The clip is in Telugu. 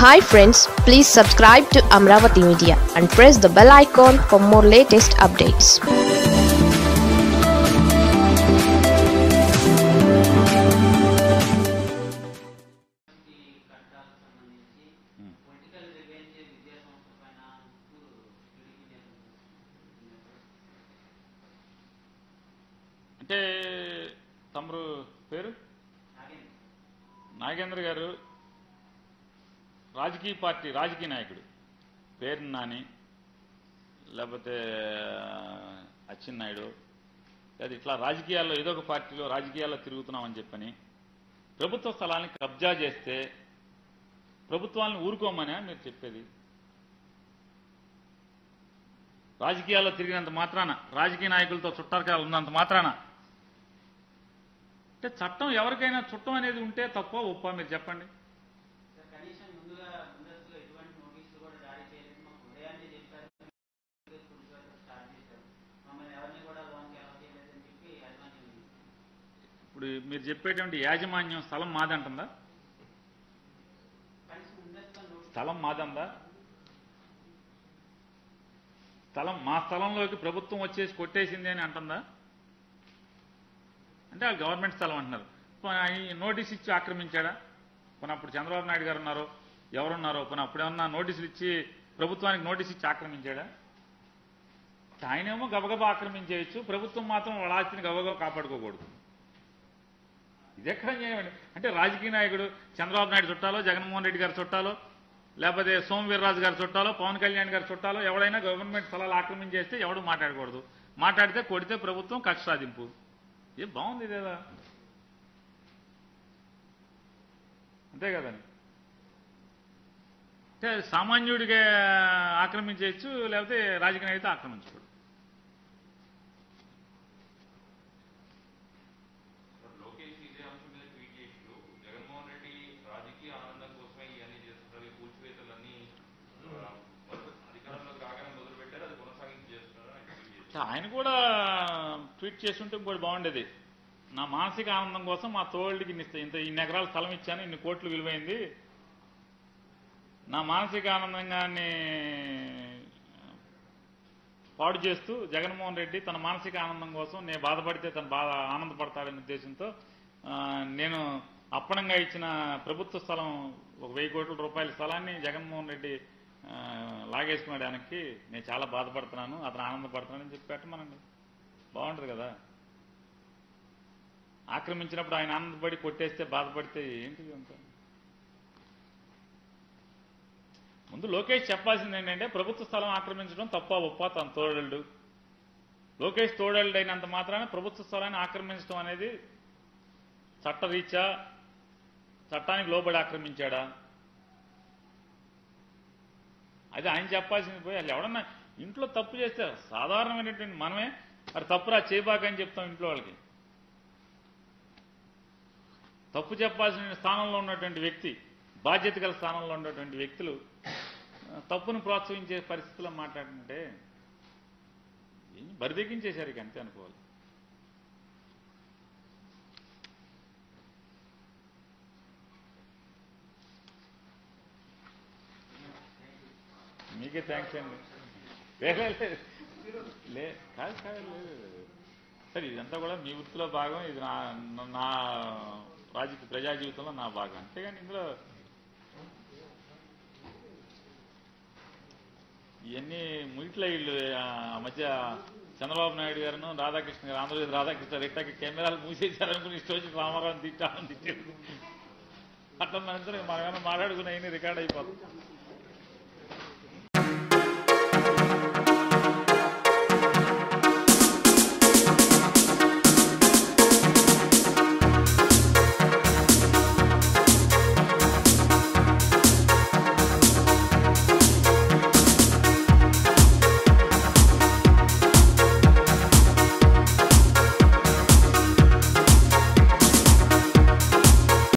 Hi friends please subscribe to Amaravati media and press the bell icon for more latest updates ఈ కట్టాలకు సంబంధించి పొలిటికల్ రివెంజ్ విద్యా సంస్థ పైన టీడీపీ నేతలు అంటే తమరు పేరు నాగేంద్ర నాగేంద్ర గారు రాజకీయ పార్టీ రాజకీయ నాయకుడు పేరు నాని లేకపోతే అచ్చెన్నాయుడు లేదా ఇట్లా రాజకీయాల్లో ఏదో ఒక పార్టీలో రాజకీయాల్లో తిరుగుతున్నామని చెప్పని ప్రభుత్వ స్థలాన్ని కబ్జా చేస్తే ప్రభుత్వాలను ఊరుకోమనే మీరు చెప్పేది రాజకీయాల్లో తిరిగినంత మాత్రాన రాజకీయ నాయకులతో చుట్టారకాలు ఉన్నంత మాత్రాన అంటే చట్టం ఎవరికైనా చుట్టం అనేది ఉంటే తప్ప ఒప్ప మీరు చెప్పండి సార్ కనీసం ముందుగా ముందస్తులో ఎటువంటి నోటీసులు కూడా జారీ చేయలేదు మాకు ఉదయాన్నే చెప్పారు పోలీసు వాళ్ళు స్టార్ట్ చేశారు మమ్మల్ని ఎవరిని కూడా లోన్కి అలౌ చేయలేదని చెప్పి యాజమాన్యం ఇప్పుడు మీరు చెప్పేటువంటి యాజమాన్యం స్థలం మాదంటుందా కనీసం ముందస్తులో నోటీస్ స్థలం మాదందా స్థలం మా స్థలంలోకి ప్రభుత్వం వచ్చేసి కొట్టేసింది అని అంటుందా అంటే ఆ గవర్నమెంట్ స్థలం అంటున్నారు పోనీ ఈ నోటీస్ ఇచ్చి ఆక్రమించాడా పోనీ అప్పుడు చంద్రబాబు నాయుడు గారు ఉన్నారో ఎవరున్నారో పోనీ అప్పుడు ఏమన్నా నోటీసులు ఇచ్చి ప్రభుత్వానికి నోటీస్ ఇచ్చి ఆక్రమించాడా ఆయనేమో గబగబా ఆక్రమించేయచ్చు ప్రభుత్వం మాత్రం వాళ్ళ ఆస్తిని గబగబా కాపాడుకోకూడదు ఇది ఎక్కడ చేయమండి అంటే రాజకీయ నాయకుడు చంద్రబాబు నాయుడు చుట్టాలో జగన్మోహన్ రెడ్డి గారి చుట్టాలో లేకపోతే సోము వీర్రాజు గారి చుట్టాలో పవన్ కళ్యాణ్ గారి చుట్టాలో ఎవడైనా గవర్నమెంట్ స్థలాలు ఆక్రమించేస్తే ఎవడు మాట్లాడకూడదు మాట్లాడితే కొడితే ప్రభుత్వం కక్ష సాధింపు ఏ బాగుంది ఇదేదా అంతే కదండి అంటే సామాన్యుడిగా ఆక్రమించేయచ్చు లేకపోతే రాజకీయ నాయకుడితో ఆక్రమించకూడదు లోకేష్ ఇదే అంశం మీద ట్వీట్ చేసిండు జగన్మోహన్ రెడ్డి రాజకీయ ఆనందం కోసమే ఇవన్నీ చేస్తున్నారు ఈ కూల్చివేతలన్నీ ఆ, మొదలు అధికారంలోకి రాగానే మొదలు పెట్టారు అది కొనసాగించి చేస్తున్నారు అని ట్వీట్ చేశారు ఆయన కూడా ట్వీట్ చేస్తుంటే ఇంకోటి బాగుండేది నా మానసిక ఆనందం కోసం మా తోళ్ళకి ఇన్ని ఇంత ఇన్ని ఎకరాల స్థలం ఇచ్చాను ఇన్ని కోట్లు విలువైంది నా మానసిక ఆనందంగాన్ని పాడు చేస్తూ జగన్మోహన్ రెడ్డి తన మానసిక ఆనందం కోసం నేను బాధపడితే తను బాధ ఆనందపడతాడనే ఉద్దేశంతో ఆ, నేను అప్పనంగా ఇచ్చిన ప్రభుత్వ స్థలం ఒక వెయ్యి కోట్ల రూపాయల స్థలాన్ని జగన్మోహన్ రెడ్డి ఆ, లాగేసుకున్నాడు వెనక్కి నేను చాలా బాధపడుతున్నాను అతను ఆనందపడుతున్నానని చెప్పి పెట్టమనండి బాగుంటుంది కదా ఆక్రమించినప్పుడు ఆయన ఆనందపడి కొట్టేస్తే బాధపడితే ఏంటిది అంతా ముందు లోకేష్ చెప్పాల్సింది ఏంటంటే ప్రభుత్వ స్థలం ఆక్రమించడం తప్ప ఒప్ప తన తోడళ్ళు లోకేష్ తోడళ్ళు అయినంత మాత్రాన ప్రభుత్వ స్థలాన్ని ఆక్రమించడం అనేది చట్టరీత్యా చట్టానికి లోబడి ఆక్రమించాడా అది ఆయన చెప్పాల్సింది పోయి అసలు ఎవడన్నా ఇంట్లో తప్పు చేస్తే సాధారణమైనటువంటి మనమే అది తప్పురా చేయబాకని చెప్తాం ఇంట్లో వాళ్ళకి తప్పు చెప్పాల్సిన స్థానంలో ఉన్నటువంటి వ్యక్తి బాధ్యత గల స్థానంలో ఉన్నటువంటి వ్యక్తులు ఆ, తప్పును ప్రోత్సహించే పరిస్థితుల్లో మాట్లాడుతుంటే ఏం బరిదెక్కించేశారు ఇక అంతే అనుకోవాలి మీకే థ్యాంక్స్ అండి లే, లే, లే. లే కాదు కాదు లేదు సరే ఇదంతా కూడా మీ వృత్తిలో భాగం ఇది నా నా రాజకీయ ప్రజా జీవితంలో నా భాగం అంతేగాని ఇందులో ఇవన్నీ ముగిట్ల వీళ్ళు ఆ మధ్య చంద్రబాబు నాయుడు గారును రాధాకృష్ణ గారు ఆంధ్రప్రదేశ్ రాధాకృష్ణ రెడ్డికి కెమెరాలు మూసేశారనుకుని ఇష్టం వచ్చి రామారావు తిట్టామని తిట్టారు అట్లా మనందరం మనమేమో మాట్లాడుకుని రికార్డ్ అయిపోతుంది